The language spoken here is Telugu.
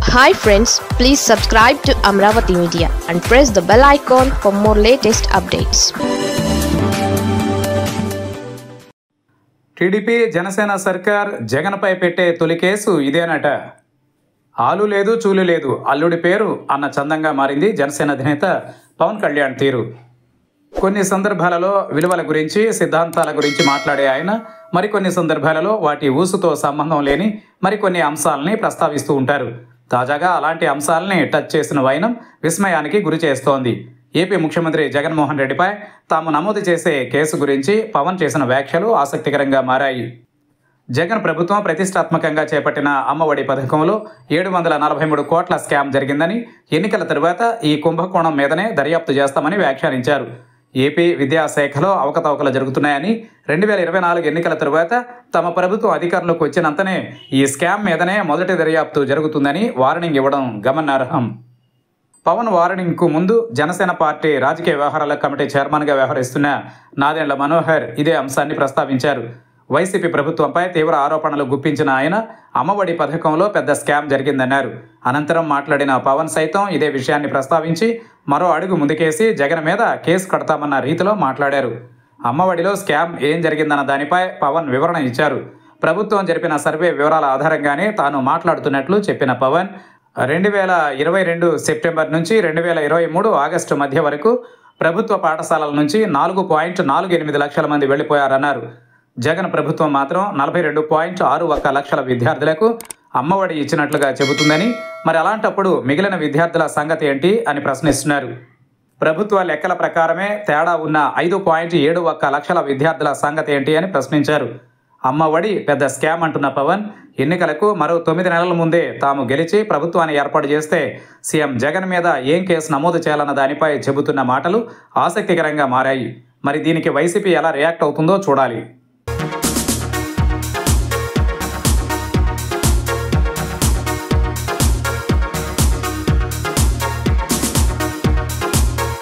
hi friends please subscribe to Amaravati media and press the bell icon for more latest updates TDP Janasena సర్కార్ జగన్పై పెట్టే తొలి కేసు ఇదేనట ఆలు లేదు చూలు లేదు అల్లుడి పేరు అన్న చందంగా మారింది జనసేన అధినేత పవన్ కళ్యాణ్ తీరు కొన్ని సందర్భాలలో విలువల గురించి సిద్ధాంతాల గురించి మాట్లాడే ఆయన మరికొన్ని సందర్భాలలో వాటి ఊసుతో సంబంధం లేని మరికొన్ని అంశాలని ప్రస్తావిస్తూ ఉంటారు తాజాగా అలాంటి అంశాలని టచ్ చేసిన వైనం విస్మయానికి గురి చేస్తోంది ఏపీ ముఖ్యమంత్రి జగన్మోహన్ రెడ్డిపై తాము నమోదు చేసే కేసు గురించి పవన్ చేసిన వ్యాఖ్యలు ఆసక్తికరంగా మారాయి జగన్ ప్రభుత్వం ప్రతిష్టాత్మకంగా చేపట్టిన అమ్మఒడి పథకంలో ఏడు వందల నలభై మూడు కోట్ల స్కామ్ జరిగిందని ఎన్నికల తరువాత ఈ కుంభకోణం మీదనే దర్యాప్తు చేస్తామని వ్యాఖ్యానించారు ఏపీ విద్యాశాఖలో అవకతవకలు జరుగుతున్నాయని రెండు వేల ఇరవై నాలుగు ఎన్నికల తరువాత తమ ప్రభుత్వం అధికారంలోకి వచ్చినంతనే ఈ స్కామ్ మీదనే మొదటి దర్యాప్తు జరుగుతుందని వార్నింగ్ ఇవ్వడం గమనార్హం పవన్ వార్నింగ్కు ముందు జనసేన పార్టీ రాజకీయ వ్యవహారాల కమిటీ చైర్మన్గా వ్యవహరిస్తున్న నాదెండ్ల మనోహర్ ఇదే అంశాన్ని ప్రస్తావించారు వైసీపీ ప్రభుత్వంపై తీవ్ర ఆరోపణలు గుప్పించిన ఆయన అమ్మఒడి పథకంలో పెద్ద స్కామ్ జరిగిందన్నారు అనంతరం మాట్లాడిన పవన్ సైతం ఇదే విషయాన్ని ప్రస్తావించి మరో అడుగు ముందుకేసి జగన్ మీద కేసు కడతామన్న రీతిలో మాట్లాడారు అమ్మఒడిలో స్కామ్ ఏం జరిగిందన్న దానిపై పవన్ వివరణ ఇచ్చారు ప్రభుత్వం జరిపిన సర్వే వివరాల ఆధారంగానే తాను మాట్లాడుతున్నట్లు చెప్పిన పవన్ రెండు వేల ఇరవై రెండు సెప్టెంబర్ నుంచి రెండు వేల ఇరవై మూడు ఆగస్టు మధ్య వరకు ప్రభుత్వ పాఠశాలల నుంచి నాలుగు పాయింట్ నాలుగు ఎనిమిది లక్షల మంది వెళ్ళిపోయారన్నారు జగన్ ప్రభుత్వం మాత్రం నలభై రెండు పాయింట్ ఆరు ఒక్క లక్షల విద్యార్థులకు అమ్మఒడి ఇచ్చినట్లుగా చెబుతుందని మరి అలాంటప్పుడు మిగిలిన విద్యార్థుల సంగతి ఏంటి అని ప్రశ్నిస్తున్నారు ప్రభుత్వ లెక్కల ప్రకారమే తేడా ఉన్న ఐదు పాయింట్ ఏడు ఒక్క లక్షల విద్యార్థుల సంగతి ఏంటి అని ప్రశ్నించారు అమ్మఒడి పెద్ద స్కామ్ అంటున్న పవన్ ఎన్నికలకు మరో తొమ్మిది నెలల ముందే తాము గెలిచి ప్రభుత్వాన్ని ఏర్పాటు చేస్తే సీఎం జగన్ మీద ఏం కేసు నమోదు చేయాలన్న దానిపై చెబుతున్న మాటలు ఆసక్తికరంగా మారాయి మరి దీనికి వైసీపీ ఎలా రియాక్ట్ అవుతుందో చూడాలి